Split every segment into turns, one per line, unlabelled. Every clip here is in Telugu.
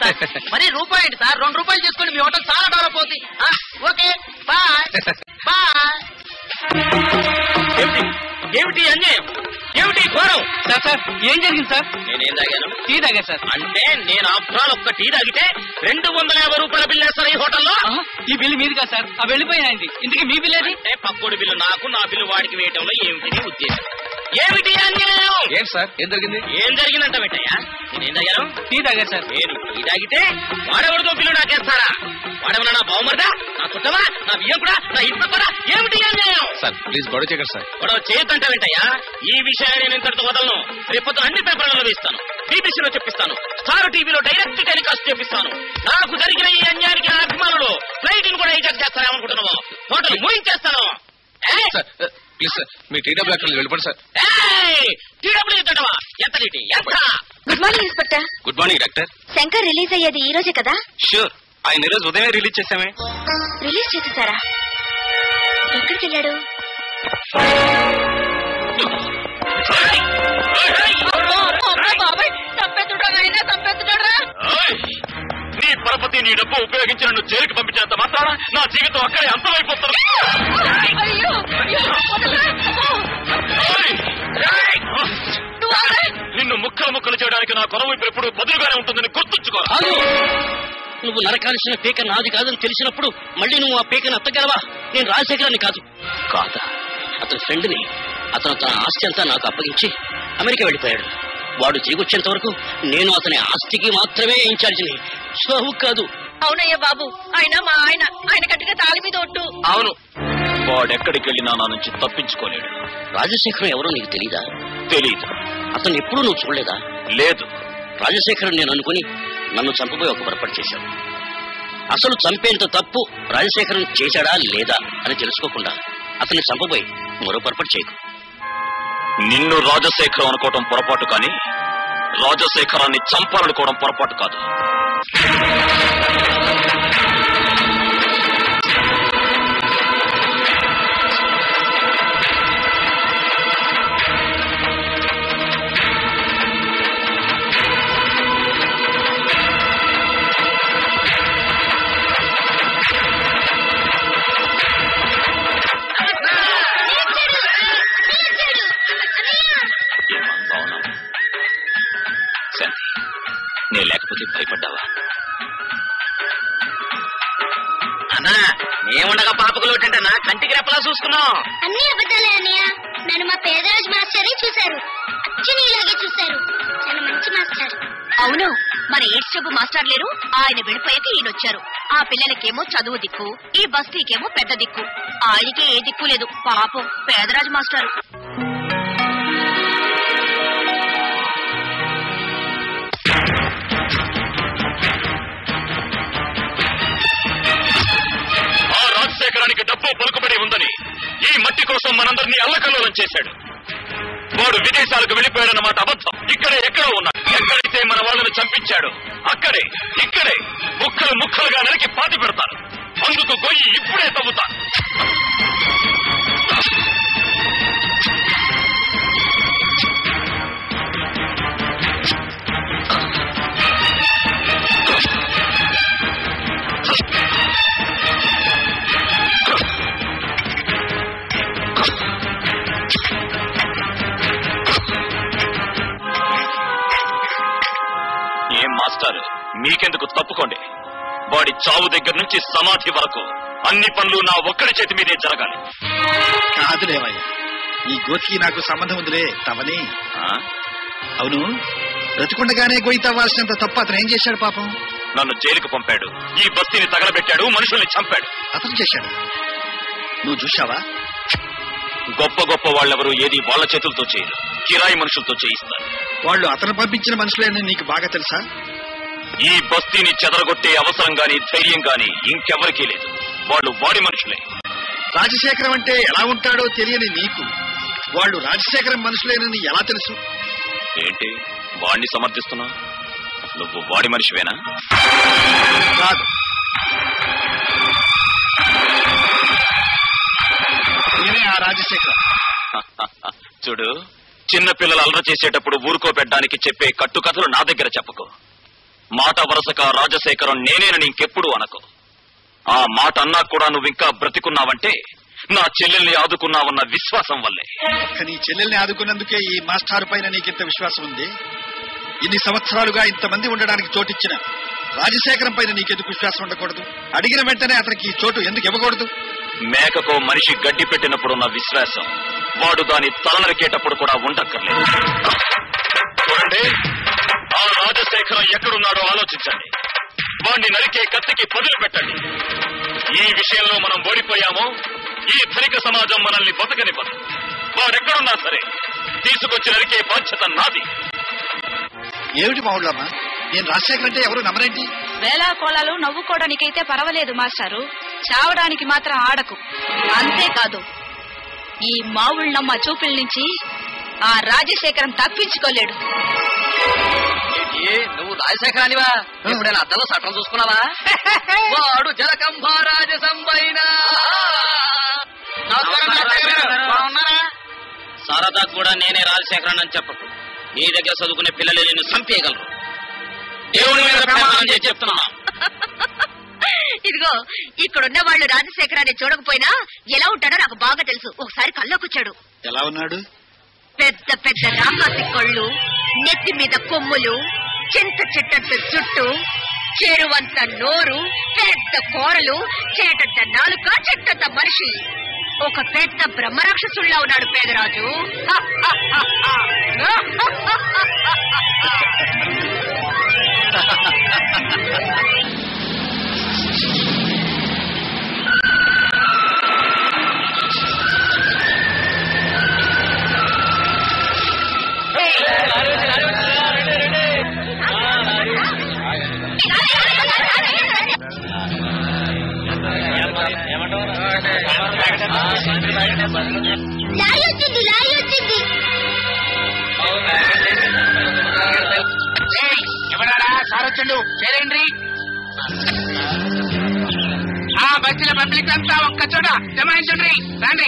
సార్ మరి రూపాయి ఏంటి సార్ రెండు రూపాయలు తీసుకోండి మీ హోటల్ చాలా డెవలప్ అవుతుంది ఆ, ఓకే బాయ్ బాయ్
ఏమిటి ఏమిటి అన్యాయం ఏమిటి ఘోరం
సార్ సార్ ఏం జరిగింది సార్
నేనేం తాగాను
టీ తాగా సార్
అంటే నేను అప్రాల్ ఒక్క టీ తాగితే రెండు వందల యాభై రూపాయల బిల్లు వేస్తారు ఈ హోటల్లో
ఆహా, ఈ బిల్లు మీది కాదు సార్ ఆ వెళ్ళిపోయాయండి ఇంతకీ మీ బిల్ ఏది
అంటే పక్కోడి బిల్లు నాకు నా బిల్లు వాడికి వేయటంలో ఏమిటి నీ ఉద్దేశం ఏమిటి అన్యాయం
ఏం సార్ ఏం జరిగింది
ఏం జరిగిందంట పెట్టయ్యా నేనేం తాగాను
టీ తాగా సార్
నేను టీ తాగితే వాడెవరితో బిల్లు నాకేస్తారా వాడెవరా నా బావమరదా నా చుట్టమా నా బియ్యం కూడా నా ఇంట్లో కూడా ఏమిటి అన్యాయం
సార్ ప్లీజ్ గొడవ చేయకండి సార్
గొడవ చేయొద్దంట వెంటయ్యా ఈ విషయాన్ని నేను ఇంతటితో వదలను రేపొద్దు అన్ని పేపర్లలో వేస్తాను బీబీసీలో చెప్పిస్తాను స్టార్ టీవీలో డైరెక్ట్ టెలికాస్ట్ చేపిస్తాను నాకు జరిగిన ఈ అన్యాయానికి నా అభిమానులు ఫ్లైట్ కూడా హైజాక్ చేస్తారేమనుకుంటున్నావు హోటల్ ముయించేస్తాను ఏయ్!
సార్ ప్లీజ్ సార్ మీ టీ డబ్బులు అక్కడ వెళ్ళిపోండి సార్
ఏయ్! టీడబ్ల్యూ ఇద్దంటవా ఎంత నీటి ఎంత
good morning inspector
good morning doctor
Shankar release అయ్యేది ఈ రోజే కదా
షూర్ ఆయన ఈరోజు ఉదయమే రిలీజ్ చేసామే
రిలీజ్ చేసేసారా ఎక్కడికి వెళ్ళాడు
ఏయ్! నీ పరపతి నీ డబ్బు ఉపయోగించి నన్ను జైలుకి పంపించినంత మాత్రాన నా జీవితం అక్కడే అంతమైపోతుంది ఏయ్! ఏయ్! నిన్ను ముక్కలు ముక్కలు చేయడానికి నా కొనవ ఇప్పుడు ఎప్పుడు బదులుగానే ఉంటుందని గుర్తుంచుకో
ఆగు! నువ్వు నరకాల్సిన పీక నాది కాదని తెలిసినప్పుడు మళ్ళీ నువ్వు ఆ పీకను అత్తగలవా నేను రాజశేఖరాన్ని కాదు కాదా అతని ఫ్రెండ్ని అతను తన ఆస్తి అంతా నాకు అప్పగించి అమెరికా వెళ్ళిపోయాడు వాడు తిరిగి వచ్చేంత వరకు నేను అతని ఆస్తికి మాత్రమే ఇన్ఛార్జిని సాహు కాదు
అవునయ్య బాబు ఆయన మా ఆయన ఆయన గట్టిగా తాళి మీద ఒట్టు
అవును వాడెక్కడికి వెళ్ళినా నా నుంచి తప్పించుకోలేడు
రాజశేఖరం ఎవరో నీకు తెలీదా
తెలీదు
అతను ఎప్పుడూ నువ్వు చూడలేదా
లేదు
రాజశేఖరం నేను అనుకుని నన్ను చంపబోయి ఒక పొరపాటు చేశాడు అసలు చంపేంత తప్పు రాజశేఖరం చేశాడా లేదా అని తెలుసుకోకుండా అతన్ని చంపబోయి మరో పొరపాటు చేయకు
నిన్ను రాజశేఖరం అనుకోవటం పొరపాటు కానీ రాజశేఖరాన్ని చంపాలనుకోవడం పొరపాటు కాదు ఏమ్మా, బాగున్నావా? శాంతి నేను లేకపోతే భయపడ్డావా అన్నా ఏముండగా పాపకు లోటంటే నా కంటికి రెప్పలా చూసుకున్నాం
అన్ని అబద్ధాలే అన్నయ్య నన్ను మా పేదరాజు మాస్టరే చూశారు అచ్చని ఇలాగే చూశారు చాలా మంచి మాస్టర్ అవును మన ఎయిడ్స్ జబ్బు మాస్టర్ లేరు ఆయన వెళ్ళిపోయాక ఈయన వచ్చారు ఆ పిల్లలకేమో చదువు దిక్కు ఈ బస్తీకేమో పెద్ద దిక్కు ఆయనకే ఏ దిక్కు లేదు పాపం పేదరాజు మాస్టారు
ఆ రాజశేఖరానికి డబ్బు పలుకుబడి ఉందని ఈ మట్టి కోసం మనందరినీ అల్లకల్లోలం చేశాడు వాడు విదేశాలకు వెళ్ళిపోయాడన్నమాట అబద్ధం ఇక్కడే ఎక్కడో ఉన్నాడు ఎక్కడైతే మన వాళ్ళని చంపించాడు అక్కడే ఇక్కడే ముక్కలు ముక్కలుగా నరికి పాతి పెడతాను అందుకు గొయ్యి ఇప్పుడే తవ్వుతాను ఏం మాస్టర్ మీకెందుకు తప్పుకోండి వాడి చావు దగ్గర నుంచి సమాధి వరకు అన్ని పనులు నా ఒక్కడి చేతి మీదే జరగాలి
కాదులేవయ్యా ఈ గోతికి నాకు సంబంధం ఉందిలే తవని
ఆ?
అవును బ్రతికుండగానే గొయ్యి తవ్వాల్సినంత తప్పు అతను ఏం చేశాడు పాపం
నన్ను జైలుకు పంపాడు ఈ బస్తీని తగలబెట్టాడు మనుషుల్ని చంపాడు
అతను చేశాడు నువ్వు చూశావా
గొప్ప గొప్ప వాళ్ళెవరూ ఏది వాళ్ళ చేతులతో చేయరు కిరాయి మనుషులతో చేయిస్తారు
వాళ్ళు అతను పంపించిన మనుషులేనని నీకు బాగా తెలుసా
ఈ బస్తీని చెదరగొట్టే అవసరం గాని ధైర్యం గాని ఇంకెవరికీ లేదు వాళ్ళు వాడి మనుషులే
రాజశేఖరం అంటే ఎలా ఉంటాడో తెలియని నీకు వాళ్ళు రాజశేఖరం మనుషులేనని ఎలా తెలుసు
ఏంటి వాడిని సమర్థిస్తున్నావు నువ్వు వాడి మనిషివేనా
కాదు నేనే ఆ రాజశేఖరం
చూడు చిన్న పిల్లలు అల్లరి చేసేటప్పుడు ఊరుకోబెట్టడానికి చెప్పే కట్టుకథలు నా దగ్గర చెప్పకు మాట వరుసక రాజశేఖరం నేనేనని ఇంకెప్పుడు అనకు ఆ మాట అన్నా కూడా నువ్వు ఇంకా బ్రతికున్నావంటే నా చెల్లెల్ని ఆదుకున్నావన్న విశ్వాసం వల్లే
ఒక్క నీ చెల్లెల్ని ఆదుకున్నందుకే ఈ మాస్టారు పైన నీకింత విశ్వాసం ఉంది ఇన్ని సంవత్సరాలుగా ఇంతమంది ఉండడానికి చోటిచ్చిన రాజశేఖరం పైన నీకెందుకు విశ్వాసం ఉండకూడదు అడిగిన వెంటనే అతనికి ఈ చోటు ఎందుకు ఇవ్వకూడదు
మేకకో మనిషి గడ్డి పెట్టినప్పుడున్న విశ్వాసం వాడు దాని తలనరికేటప్పుడు కూడా ఉండక్కర్లేదు చూడండి ఆ రాజశేఖరం ఎక్కడున్నాడో ఆలోచించండి వాణ్ణి నరికే కత్తికి పదులు పెట్టండి ఈ విషయంలో మనం ఓడిపోయామో ఈ ధనిక సమాజం మనల్ని బతకనివ్వదు వాడెక్కడున్నా సరే తీసుకొచ్చి నరికే బాధ్యత నాది
ఏమిటి మావుళ్ళమ్మా నేను రాజశేఖర్ అంటే ఎవరు నమ్మరేంటి
వేలా కోలాలు నవ్వుకోవడానికైతే పర్వాలేదు మాస్టారు చావడానికి మాత్రం ఆడకు అంతేకాదు ఈ మావుళ్ళమ్మ చూపుల నుంచి ఆ రాజశేఖరం తప్పించుకోలేడు
నువ్వు రాజశేఖరానివా ఎప్పుడైనా అద్దంలో సటం చూసుకున్నావా వాడు జలకంభారాజ సంబైన
సారదా కూడా నేనే రాజశేఖరన్ అని చెప్పకు నీ దగ్గర చదువుకునే పిల్లలు నిన్ను చంపేయగలరు దేవుని మీద ప్రమాణం చేసి చెప్తున్నా
ఇదిగో ఇక్కడున్న వాళ్ళు రాజశేఖరాన్ని చూడకపోయినా ఎలా ఉంటాడో నాకు బాగా తెలుసు ఒకసారి కల్లోకొచ్చాడు
ఎలా ఉన్నాడు
పెద్ద పెద్ద రాకాసి కళ్ళు నెత్తి మీద కొమ్ములు చింత చెట్టంత జుట్టు చెరువంత నోరు పెద్ద కూరలు చేటంత నాలుక చెట్టంత మనిషి ఒక పెద్ద బ్రహ్మరాక్షసుల్లా ఉన్నాడు పేదరాజు లారీ వచ్చింది లారీ వచ్చింది
ఎవరాడా సార్ వచ్చిండు చేరండి ఆ బస్సుల పబ్లిక్ అంతా ఒక్క చోట జమాయించండి రండి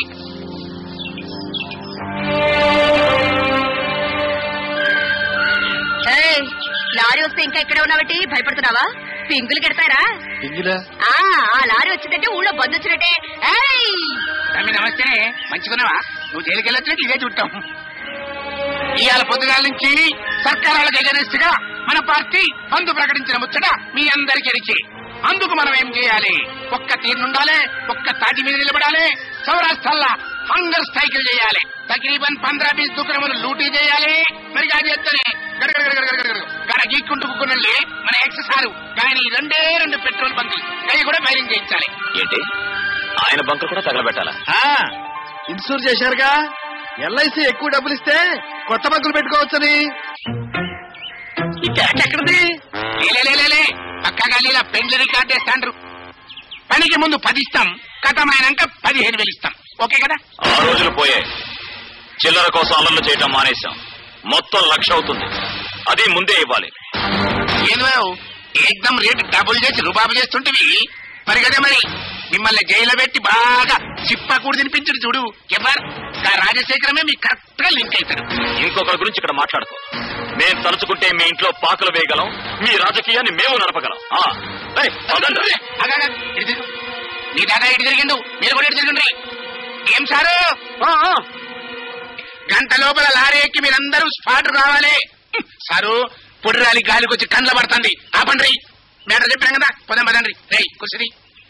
ఏయ్, లారీ వస్తే ఇంకా ఇక్కడే ఉన్నావటి భయపడుతున్నావా పింగులు కెడతారా
పింగిలా
ఆ ఆ లారీ వచ్చిందంటే ఊళ్ళో బంద్ వచ్చినట్టే ఏయ్
తమ్మి నమస్తే మంచిగున్నావా నువ్వు జైలుకి వెళ్ళొచ్చినట్టు ఇదే చుట్టాం ఇవాళ పొద్దుగాల నుంచి సర్కారాలకు ఎగనిస్తుగా మన పార్టీ బంధు ప్రకటించిన ముచ్చట మీ అందరికీ ఎరిచి అందుకు మనం ఏం చేయాలి ఒక్క తీరునుండాలి ఒక్క తాటి మీద నిలబడాలి సౌరాష్ట్రల్లా హంగర్ స్ట్రైకులు చేయాలి తకరీబన్ పంద్రా బీస్ దుకాణములు లూటీ చేయాలి మరి అది ఎత్తనే గడ గీక్కుంటూ కుక్కునండి మన ఎక్స్ సారు కానీ రెండే రెండు పెట్రోల్ బంకులు అవి కూడా ఫైరింగ్ చేయించాలి
ఏంటి ఆయన బంకు కూడా తగలబెట్టాలా
ఇన్సూర్ చేశారుగా ఎల్ఐసి ఎక్కువ డబ్బులు ఇస్తే కొత్త బంకులు పెట్టుకోవచ్చని
ఈ క్యాట్ ఎక్కడిది లేలేలేలే పక్కగా ఇలా పెండ్లి రికార్డ్ చేస్తాండ్రు పనికి ముందు పది ఇస్తాం కథమైనాక పదిహేను వేలు ఇస్తాం ఓకే కదా
ఆ రోజులు పోయే చిల్లర కోసం అల్లర్లు చేయటం మానేశాం మొత్తం లక్ష అవుతుంది అది ముందే ఇవ్వాలి
ఏదో ఏకదం రేటు డబుల్ చేసి రుబాబు చేస్తుంటివి మరి కదా మరి మిమ్మల్ని జైల్లో పెట్టి బాగా చిప్పకూడు తినిపించడు చూడు ఎవరు ఆ రాజశేఖరమే మీకు కరెక్ట్ గా లింక్ అవుతాడు
ఇంకొకరి గురించి ఇక్కడ మాట్లాడుకో మేము తలుచుకుంటే మీ ఇంట్లో పాకలు వేయగలం మీ రాజకీయాన్ని మేము నడపగలం ఆ, ఏయ్, పదండి.
ఆగాగా, ఇటు తిరుగు. నీ దాదా ఇటు తిరిగిండు మీరు కూడా ఇటు తిరగండి ఏం సారు గంట లోపల లారీ ఎక్కి మీరందరూ స్పాట్ రావాలి హ్మ్, సారు పొడిరాలి గాలికి వచ్చి కండ్ల పడుతుంది ఆపండి మేటర్ చెప్పాం కదా పదం పదండి రే కుర్చీ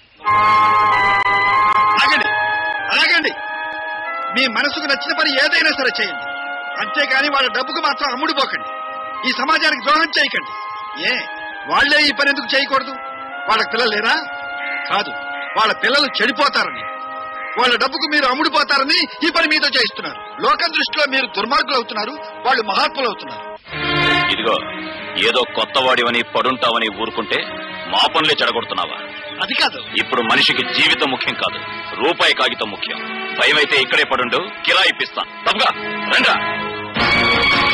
ఆగండి ఆగండి మీ మనసుకు నచ్చిన పని ఏదైనా సరే చేయండి అంతేగాని వాళ్ళ డబ్బుకు మాత్రం అమ్ముడుపోకండి ఈ సమాజానికి ద్రోహం చేయకండి ఏ వాళ్ళే ఈ పని ఎందుకు చేయకూడదు వాళ్ళ పిల్లలు లేరా కాదు వాళ్ళ పిల్లలు చెడిపోతారని వాళ్ళ డబ్బుకు మీరు అమ్ముడుపోతారని ఈ పని మీతో చేయిస్తున్నారు లోకం దృష్టిలో మీరు దుర్మార్గులు అవుతున్నారు వాళ్ళు మహాత్ములు అవుతున్నారు
ఇదిగో ఏదో కొత్త వాడివని పడుంటావని ఊరుకుంటే మా పనులే చెడగొడుతున్నావా
అది కాదు
ఇప్పుడు మనిషికి జీవితం ముఖ్యం కాదు రూపాయి కాగితం ముఖ్యం భయమైతే ఇక్కడే పడుండు కిరా ఇప్పిస్తాను తప్పుగా రండ్రా